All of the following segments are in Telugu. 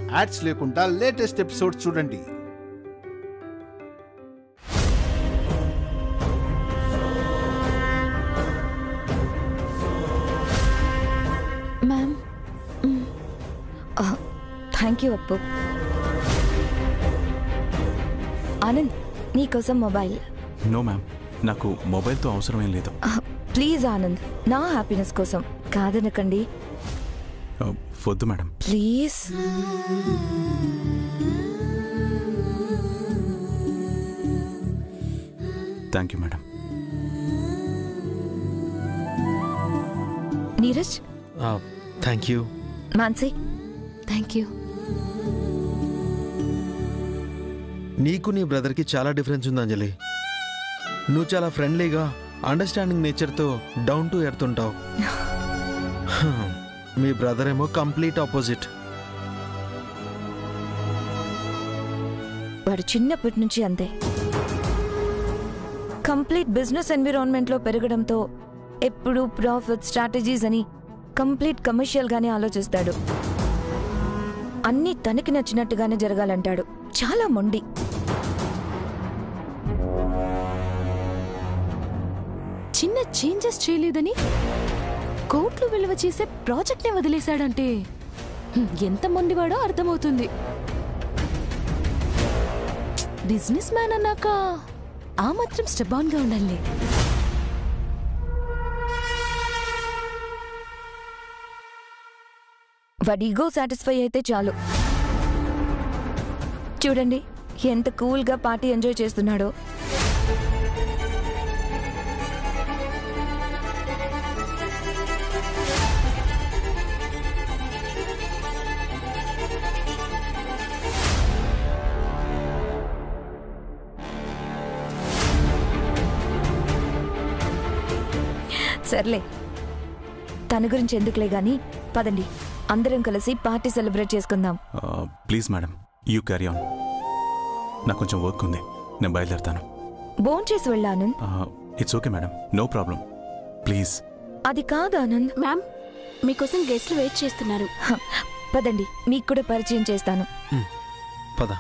యాడ్స్ లేకుండా లేటెస్ట్ ఎపిసోడ్ చూడండి ma'am thank you Appu Anand నీకోసం మొబైల్ నో మ్యామ్ నాకు మొబైల్తో అవసరం ఏం లేదు ప్లీజ్ ఆనంద్ నా హ్యాపీనెస్ కోసం కాదనకండి ఆ, వద్దు madam please thank you madam Neeraj thank you Mansi thank you నీకు నీ బ్రదర్కి చాలా డిఫరెన్స్ ఉంది అంజలి నువ్వు చాలా ఫ్రెండ్లీగా అండర్స్టాండింగ్ నేచర్తో డౌన్ టు ఎర్త్ ఉంటావు మీ బ్రదర్ ఏమో కంప్లీట్ ఆపోజిట్ వాడు చిన్నప్పటి నుంచి అంతే కంప్లీట్ బిజినెస్ ఎన్విరాన్మెంట్లో పెరగడంతో ఎప్పుడు ప్రాఫిట్ స్ట్రాటజీస్ అని కంప్లీట్ కమర్షియల్ గానే ఆలోచిస్తాడు అన్నీ తనకి నచ్చినట్టుగానే జరగాలంటాడు చాలా మొండి చిన్న చేంజెస్ చేయలేదని కోట్లు విలువ చేసే ప్రాజెక్ట్ ని వదిలేశాడంటే హ్మ్, ఎంత మొండివాడో అర్థమవుతుంది బిజినెస్ మ్యాన్ అన్నాక ఆ మాత్రం స్టెబాన్ గా ఉండాలి వాడి ఈగో సాటిస్ఫై అయితే చాలు చూడండి ఎంత కూల్గా పార్టీ ఎంజాయ్ చేస్తున్నాడో సర్లే తన గురించి ఎందుకులే గాని పదండి అందరం కలిసి పార్టీ సెలబ్రేట్ చేసుకుందాం please madam you carry on నాకు కొంచెం వర్క్ ఉంది నేను బయలుదేరుతాను భోంచేసి వెళ్ళా Anand it's okay madam no problem please అది కాదు ఆనంద్ మ్యామ్ మీకోసం గెస్ట్లు వెయిట్ చేస్తున్నారు హ, పదండి మీకు కూడా పరిచయం చేస్తాను పద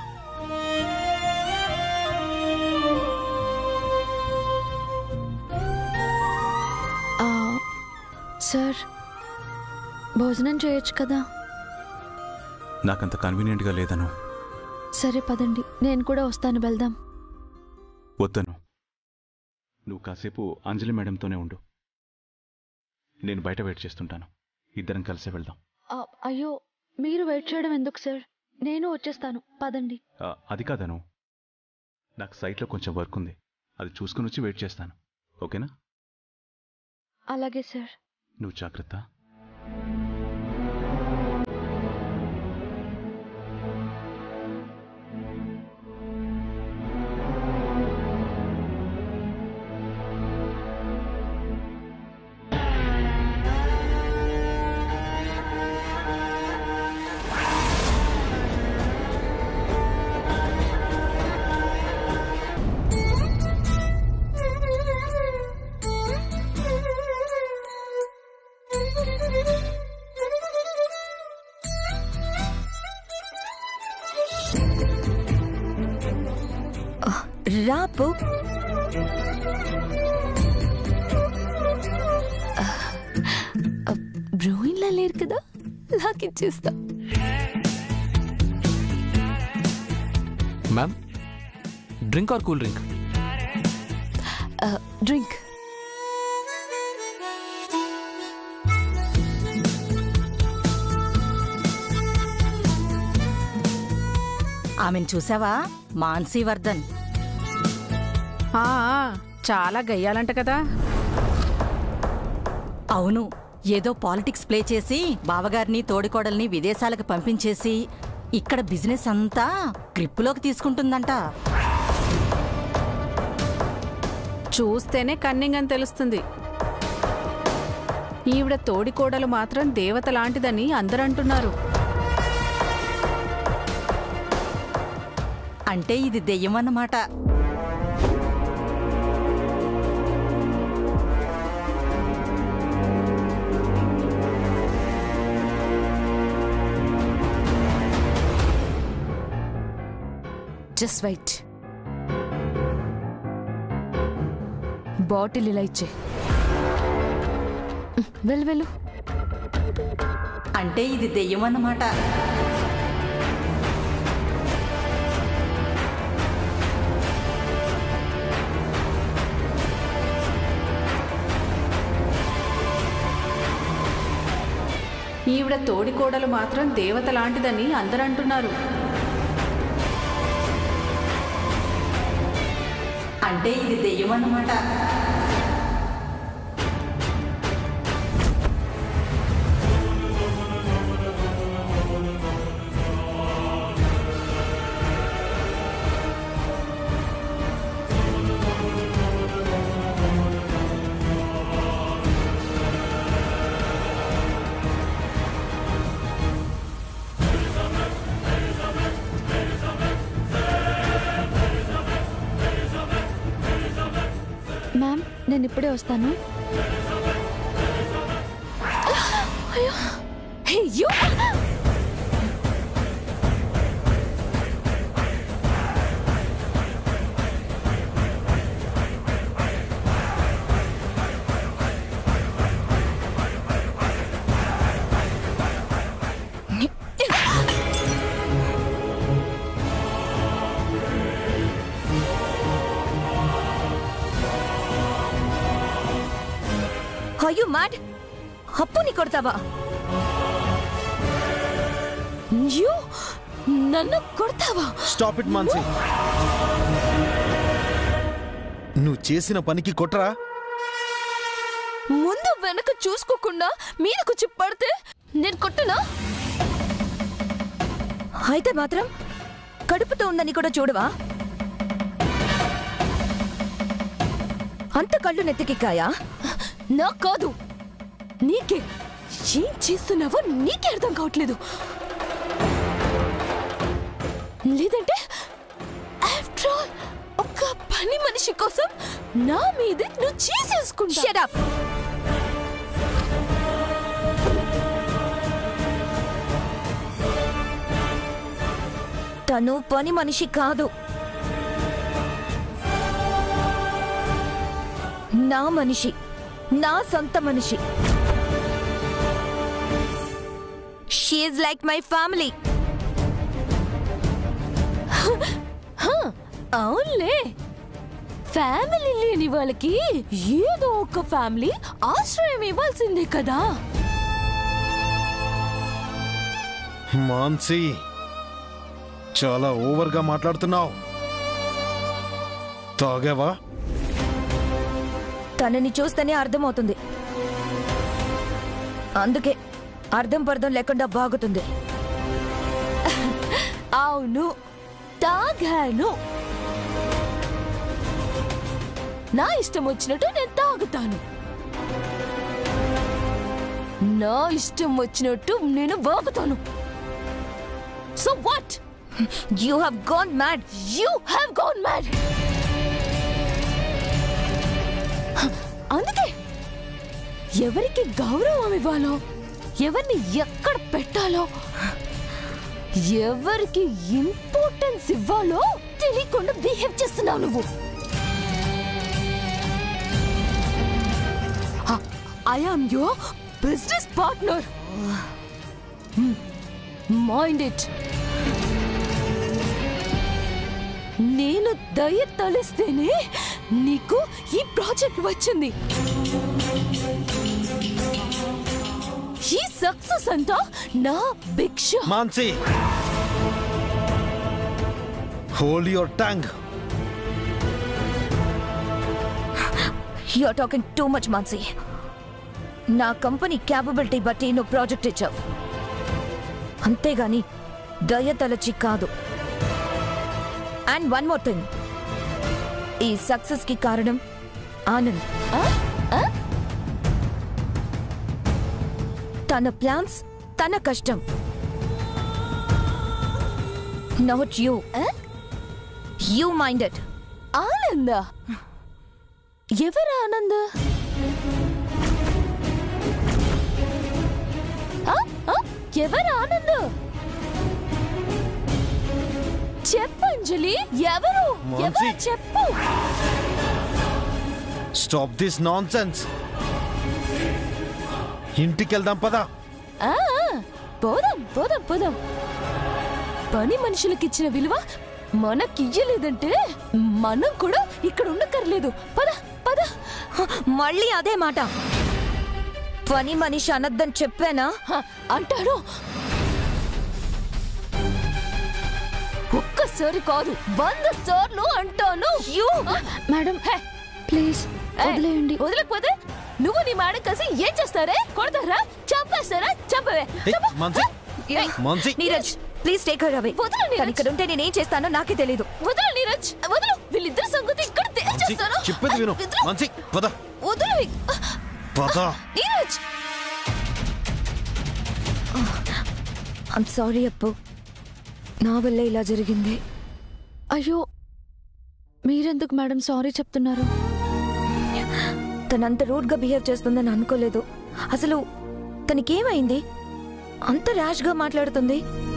సార్ భోజనం చేయొచ్చు కదా నాకంత కన్వీనియంట్గా లేదను సరే పదండి నేను కూడా వస్తాను వెళ్దాం వద్దను నువ్వు కాసేపు అంజలి మేడంతోనే ఉండు నేను బయట వెయిట్ చేస్తుంటాను ఇద్దరం కలిసే వెళ్దాం అయ్యో మీరు వెయిట్ చేయడం ఎందుకు సార్ నేను వచ్చేస్తాను పదండి ఆ, అది కాదను నాకు సైట్లో కొంచెం వర్క్ ఉంది అది చూసుకుని వచ్చి వెయిట్ చేస్తాను ఓకేనా అలాగే సార్ నువ్వు జాగ్రత్త రాపు బ్రోయిన్లా లేరు కదా నాకు ఇచ్చేస్తా ma'am drink or cool drink drink ఆమెను చూసావా మాన్సీ వర్ధన్ ఆ, చాలా గయ్యాలంట కదా అవును ఏదో పాలిటిక్స్ ప్లే చేసి బావగారిని తోడికోడల్ని విదేశాలకు పంపించేసి ఇక్కడ బిజినెస్ అంతా గ్రిప్పులోకి తీసుకుంటుందంట చూస్తేనే కన్నింగ్ అని తెలుస్తుంది ఈవిడ తోడికోడలు మాత్రం దేవత లాంటిదని అందరూ అంటున్నారు అంటే ఇది దెయ్యం అన్నమాట జస్ట్ వెయిట్ బాటిల్ ఇలా ఇచ్చే వెళ్ళు వెళ్ళు అంటే ఇది దెయ్యం అన్నమాట ఈవిడ తోడికోడలు మాత్రం దేవత లాంటిదని అందరూ అంటున్నారు అంటే ఇది దెయ్యం అన్నమాట మ్యామ్ నేను ఇప్పుడే వస్తాను హే యూ అయ్యో మ్యాడ్ అప్పుని కొడతావా యూ నన్ను కొడతావా స్టాప్ ఇట్ మాన్సి నువ్వు చేసిన పనికి కొట్రా ముందు వెనక చూసుకోకుండా మీదకొచ్చి పడితే నేను కొట్టనా అయితే మాత్రం కడుపుతో ఉందని కూడా చూడవా అంత కళ్ళు నెత్తికెక్కాయా నా కాదు నీకే ఏం చేస్తున్నావో నీకే అర్థం కావట్లేదు లేదంటే ఆఫ్టర్ ఆల్ ఒక పని మనిషి కోసం నా మీదే నువ్వు చేసేసుకుంటా Shut up! తను పని మనిషి కాదు నా మనిషి నా సొంత మనిషి షీఈ్ లైక్ మై ఫ్యామిలీ అవునులే ఫ్యామిలీ లేని వాళ్ళకి ఏదో ఒక ఫ్యామిలీ ఆశ్రయం ఇవ్వాల్సిందే కదా మాన్సి చాలా ఓవర్గా మాట్లాడుతున్నావు తాగావా తనని చూస్తేనే అర్థమవుతుంది అందుకే అర్థం పర్థం లేకుండా బాగుతుంది అవును తాగాను నా ఇష్టం వచ్చినట్టు నేను తాగుతాను నా ఇష్టం వచ్చినట్టు నేను బాగుతాను so what you have gone mad you have gone mad అందుకే ఎవరికి గౌరవం ఇవ్వాలో ఎవరిని ఎక్కడ పెట్టాలో ఎవరికి ఇంపార్టెన్స్ ఇవ్వాలో తెలియకుండా బిహేవ్ చేస్తున్నావు నువ్వు I am your business partner mind it నేను దయ తలిస్తేనే నీకు ఈ ప్రాజెక్ట్ వచ్చింది ఈ సక్సెస్ అంతా నా భిక్ష Mansi hold your tongue you are talking too much Mansi నా కంపెనీ క్యాపబిలిటీ బట్టి నువ్వు ప్రాజెక్ట్ ఇచ్చావు అంతేగాని దయ తలచి కాదు అండ్ వన్ మోర్ థింగ్ ఈ సక్సెస్ కి కారణం ఆనంద్ తన ప్లాన్స్ తన కష్టం నాట్ యూ యూ మైండెడ్ ఆనంద ఎవరు ఆనంద్ ఆ? ఆ? ఎవరు ఆనంద్ చెప్పు అంజలి ఎవరు మాన్సి. ఎవరు చెప్పు స్టాప్ దిస్ నాన్ సెన్స్ ఇంటికి వెళ్దాం పదా ఆ, పోదాం పోదాం పోదాం పని మనుషులకి ఇచ్చిన విలువ మనకియ్యలేదంటే మనం కూడా ఇక్కడ ఉండక్కర్లేదు పద పద మళ్ళీ అదే మాట పని మనిషి అనద్దని చెప్పానా హ, అంటాడు ఒక్కసారి కాదు వంద సార్లు అంటాను మేడం హే, ప్లీజ్ ఏయ్, వదిలేయండి వదలకపోతే నువ్వు నీ మేడం కలిసి ఏం చేస్తారే కొడతారా చంపేస్తారా చంపవే ఏయ్, Mansi Mansi Neeraj please take her away వదలు, నీరజ్. తను ఇక్కడ ఉంటే నేనేం చేస్తానో నాకే తెలీదు వదలు నీరజ్ వదలు వీళ్ళిద్దరి సంగతి ఇక్కడ మాన్సి తేల్చేస్తాను చెప్పేది విను వదలు, మాన్సి పద వదలు పద నీరజ్ ఐమ్ సారీ అప్పు నా వల్లే ఇలా జరిగింది అయ్యో మీరెందుకు మేడం సారీ చెప్తున్నారు తనంత రూడ్గా బిహేవ్ చేస్తుందని అనుకోలేదు అసలు తనకేమైంది అంత ర్యాష్గా మాట్లాడుతుంది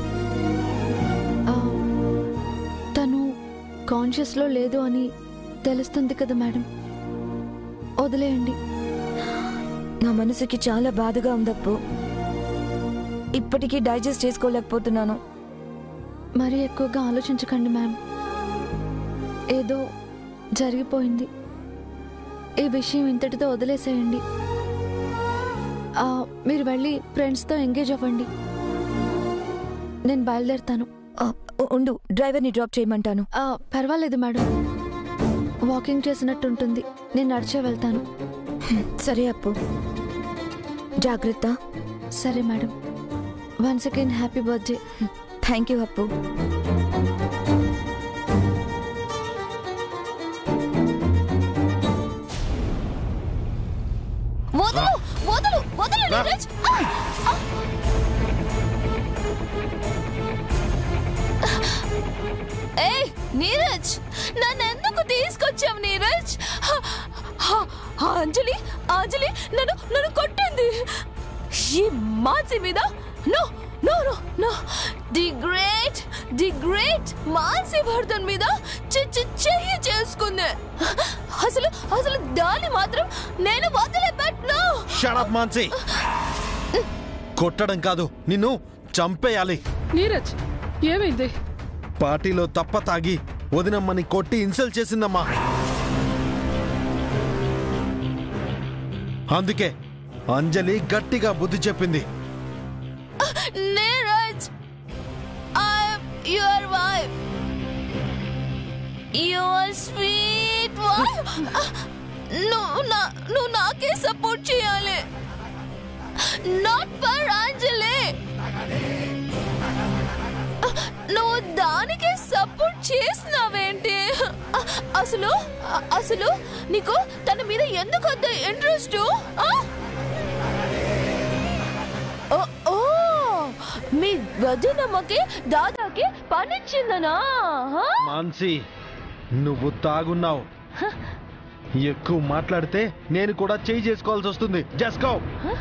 ఆ, తను కాన్షియస్లో లేదు అని తెలుస్తుంది కదా మేడం వదిలేయండి నా మనసుకి చాలా బాధగా ఉందప్పు ఇప్పటికీ డైజెస్ట్ చేసుకోలేకపోతున్నాను మరీ ఎక్కువగా ఆలోచించకండి మ్యామ్ ఏదో జరిగిపోయింది ఈ విషయం ఇంతటితో వదిలేసేయండి ఆ, మీరు వెళ్ళి ఫ్రెండ్స్తో ఎంగేజ్ అవ్వండి నేను బయలుదేరుతాను ఆ, ఉ- ఉండు డ్రైవర్ని డ్రాప్ చేయమంటాను ఆ, పర్వాలేదు మేడం వాకింగ్ చేసినట్టు ఉంటుంది నేను నడిచే వెళ్తాను సరే అప్పు జాగ్రత్త సరే madam once again happy birthday thank you Appu వదలు వదలు వదలు రా. నీరజ్ ఆ! ఆ! ఏయ్ నీరజ్ నన్ను ఎందుకు తీసుకొచ్చావు నీరజ్ హ, హ, ఆ అంజలి ఆ అంజలి నన్ను నన్ను కొట్టింది ఈ మాన్సి మీద no no no no the great the great Mansi Vardhan మీద చి- చి- చెయ్యి చేసుకుంది అసలు అసలు దాన్ని మాత్రం నేను వదిలిపెట్టను షడప్ మాన్సి కొట్టడం కాదు నిన్ను చంపేయాలి నీరజ్ ఏమైంది పార్టీలో తప్ప తాగి వదినమ్మని కొట్టి ఇన్సల్ట్ చేసిందమ్మా అందుకే అంజలి గట్టిగా బుద్ధి చెప్పింది Neeraj I'm your wife your sweet wife నువ్వు నా నువ్వు నాకే సపోర్ట్ చేయాలి నాట్ ఫర్ అంజలి నువ్వు దానికే సపోర్ట్ చేసినావేంటి అసలు అసలు నీకు తన మీద ఎందుకు అంత ఇంట్రెస్ట్ ఓ ఓ, మీ వదినమ్మకి దాదాకి పనిచ్చిందనా హా? మాన్సి నువ్వు తాగున్నావు ఎక్కువ మాట్లాడితే నేను కూడా చేయి చేసుకోవాల్సి వస్తుంది జస్కో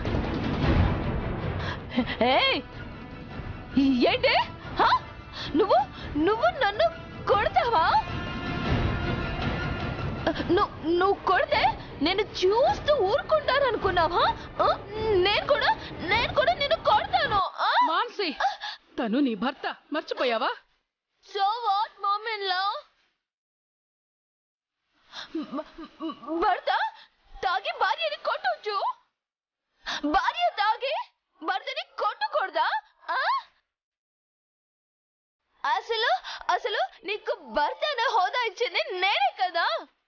ఏయ్ ఏంటి హా? నువ్వు నువ్వు నన్ను కొడతావా నువ్వు నువ్వు కొడితే నేను చూస్తూ ఊరుకుంటాను అనుకున్నావా ఆ? నేను కూడా నేను కూడా నిన్ను కొడతాను మాన్సి తను నీ భర్త మర్చిపోయావా సో వాట్ మమ్మీ లో భర్త తాగి భార్యని కొట్టొచ్చు భార్య తాగి భర్తని కొట్టకూడదా ఆ? అసలు అసలు నీకు భర్త అనే హోదా ఇచ్చింది నేనే కదా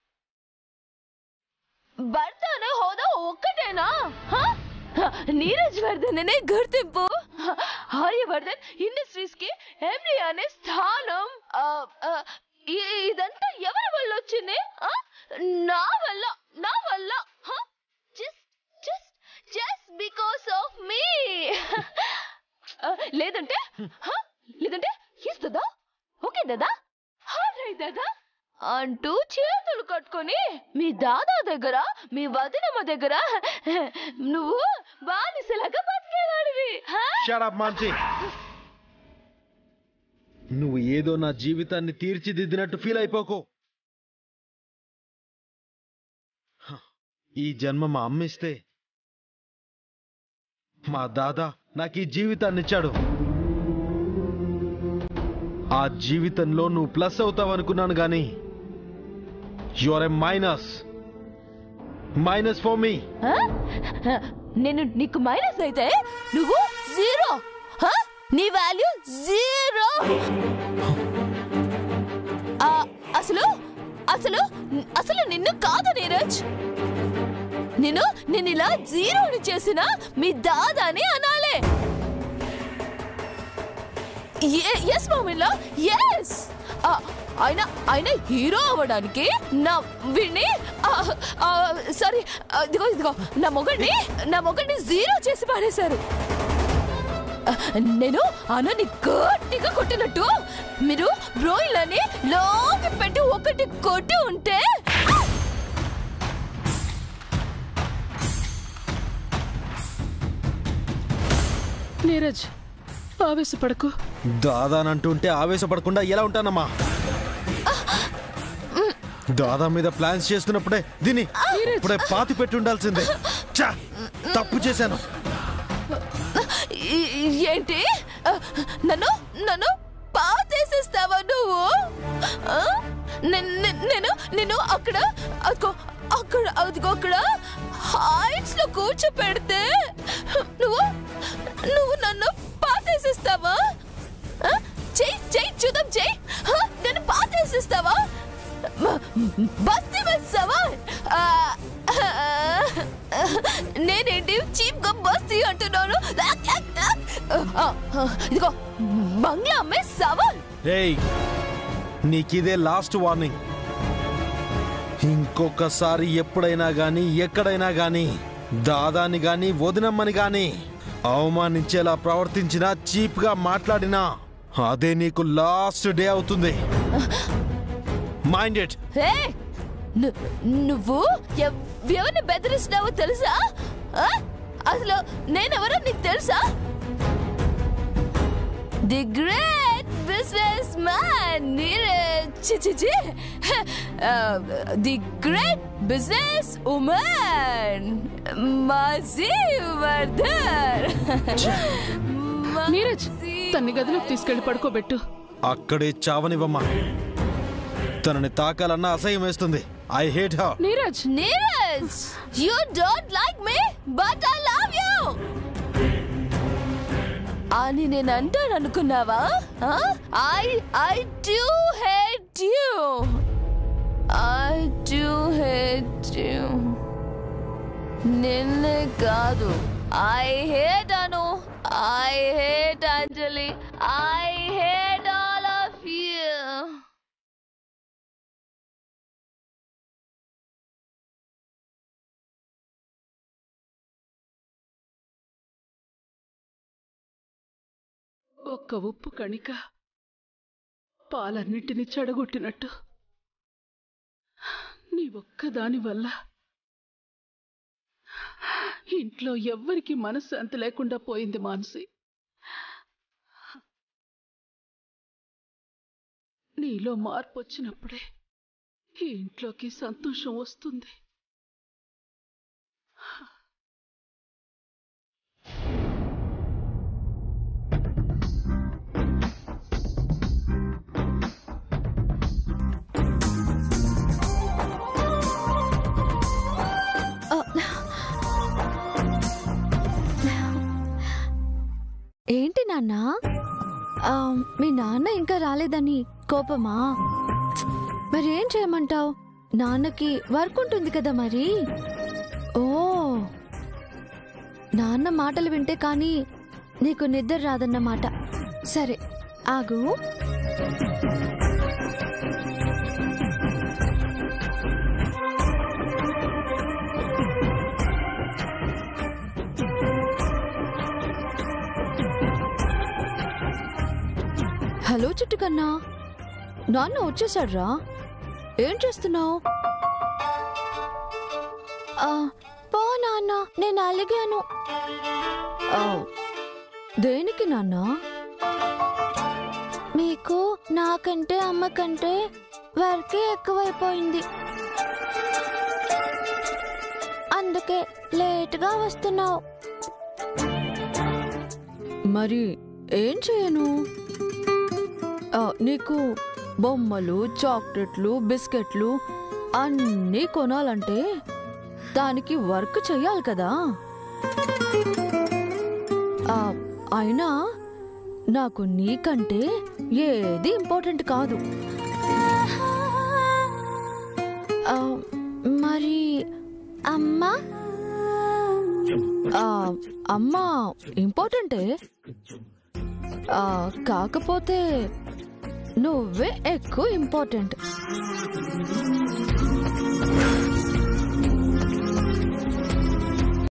భర్త అనే హోదా ఒక్కటేనా హ? నీరజ్ వర్ధన్ అనే గుర్తింపు ఆర్యవర్ధన్ ఇండస్ట్రీస్ కి ఎండి అనే స్థానం ఆ, ఆ, ఇ- ఇదంతా ఎవరి వల్ల వచ్చింది ఆ? నా వల్ల నా వల్ల just just just because of me లేదంటే హ? లేదంటే ఇస్తుందా ఓకే దాదా హాయ్ దాదా అంటూ చేతులు కట్టుకొని మీ దాదా దగ్గర మీ వదినమ్మ దగ్గర నువ్వు బానిసలాగా బతికేవాడివి హా? షడప్ మాన్సి నువ్వు ఏదో నా జీవితాన్ని తీర్చిదిద్దినట్టు ఫీల్ అయిపోకు హ, ఈ జన్మ మా అమ్మిస్తే మా దాదా నాకు ఈ జీవితాన్ని ఇచ్చాడు ఆ జీవితంలో నువ్వు ప్లస్ అవుతావు అనుకున్నాను గాని you are a minus minus for me ఆ? నేను నీకు మైనస్ అయితే నువ్వు జీరో హ? నీ వాల్యూ జీరో ఆ, అసలు అసలు అసలు నిన్ను కాదు నీరజ్ నేను నేను ఇలా జీరోని చేసిన మీ దాదాని అనాలే ఎస్ మామిల్లా ఎస్ ఆయన ఆయన హీరో అవ్వడానికి నా వీడిని సారీ ఇదిగో ఇదిగో నా మొగడిని నా మొగడిని జీరో చేసి పారేశారు ఆ, నేను అనని గట్టిగా కొట్టినట్టు మీరు బ్రోయిలని లోకి పెట్టి ఒకటి కొట్టి ఉంటే నీరజ్ ఆవేశపడకు దాదానంటుంటే ఆవేశపడకుండా ఎలా ఉంటానమ్మా దాదా మీద ప్లాన్స్ చేస్తున్నప్పుడే దీన్ని ఇప్పుడే పాతి పెట్టి ఉండాల్సిందే ఛా! తప్పు చేశాను ఈ- ఈ- ఏంటి ఆ, నన్ను నన్ను పాతేసేస్తావా నువ్వు ఆ? నే- నే- నేను నేను అక్కడ అదిగో అక్కడ అదిగో అక్కడ హైట్స్ లో కూర్చోపెడితే నువ్వు నువ్వు నన్ను పాతేసేస్తావా ఆ? చెయ్యి చెయ్యి చూద్దాం చెయ్యి ఆ, నన్ను పాతేసేస్తావా మ- బస్తీ వేస్తావా ఆ, నేనేంటి చీప్ గా బస్తీ అంటున్నాను ఆ, ఆ, ఇదిగో బంగ్లా అమ్మే సవాల్ రేయ్ నీకిదే లాస్ట్ వార్నింగ్ ఇంకొకసారి ఎప్పుడైనా గాని ఎక్కడైనా గాని దాదాని గాని వదినమ్మని గాని అవమానించేలా ప్రవర్తించినా చీప్ గా మాట్లాడినా అదే నీకు లాస్ట్ డే అవుతుంది మైండ్ ఇట్ హే ను- నువ్వు ఎవ్- ఎవరిని బెదిరిస్తున్నావో తెలుసా ఆ? అసలు నేనెవరో నీకు తెలుసా ది గ్రేట్ బిజినెస్ మ్యాన్ చిచి ది గ్రేట్ బిజినెస్ ఉమెన్ మాజీ వర్ధన్ నీరజ్ తన్ని గదిలోకి తీసుకెళ్లి పడుకోబెట్టు అక్కడే చావనివ్వమ్మా తనని తాకాలన్నా అసహ్యం వేస్తుంది I hate her Neeraj Neeraj you don't like me but I love you అని నేను అంటాను అనుకున్నావా I I do hate you I do hate you నిన్నే కాదు I hate Anu I hate Anjali I hate all of you ఒక్క ఉప్పు కణిక పాలన్నింటినీ చెడగొట్టినట్టు నీ ఒక్కదాని వల్ల ఇంట్లో ఎవ్వరికి మనశ్శాంతి లేకుండా పోయింది మానసి నీలో మార్పు వచ్చినప్పుడే ఈ ఇంట్లోకి సంతోషం వస్తుంది ఏంటి నాన్న ఆ, మీ నాన్న ఇంకా రాలేదని కోపమా మరి ఏం చేయమంటావు నాన్నకి వర్క్ ఉంటుంది కదా మరి ఓ నాన్న మాటలు వింటే కానీ నీకు నిద్ర రాదన్నమాట సరే ఆగు హలో చుట్టు కన్నా నాన్న వచ్చేసాడ్రా ఏం చేస్తున్నావు పో నాన్న నేను అలిగాను ఆ, దేనికి నాన్న మీ నీకు నాకంటే అమ్మకంటే వర్కే ఎక్కువైపోయింది అందుకే లేట్గా వస్తున్నావు మరి ఏం చేయను ఆ, నీకు బొమ్మలు చాక్లెట్లు బిస్కెట్లు అన్నీ కొనాలంటే దానికి వర్క్ చెయ్యాలి కదా ఆ, అయినా నాకు నీకంటే ఏది ఇంపార్టెంట్ కాదు ఆ, మరి అమ్మ ఆ, అమ్మ ఇంపార్టెంటే ఆ, కాకపోతే నువ్వే ఎక్కువ ఇంపార్టెంట్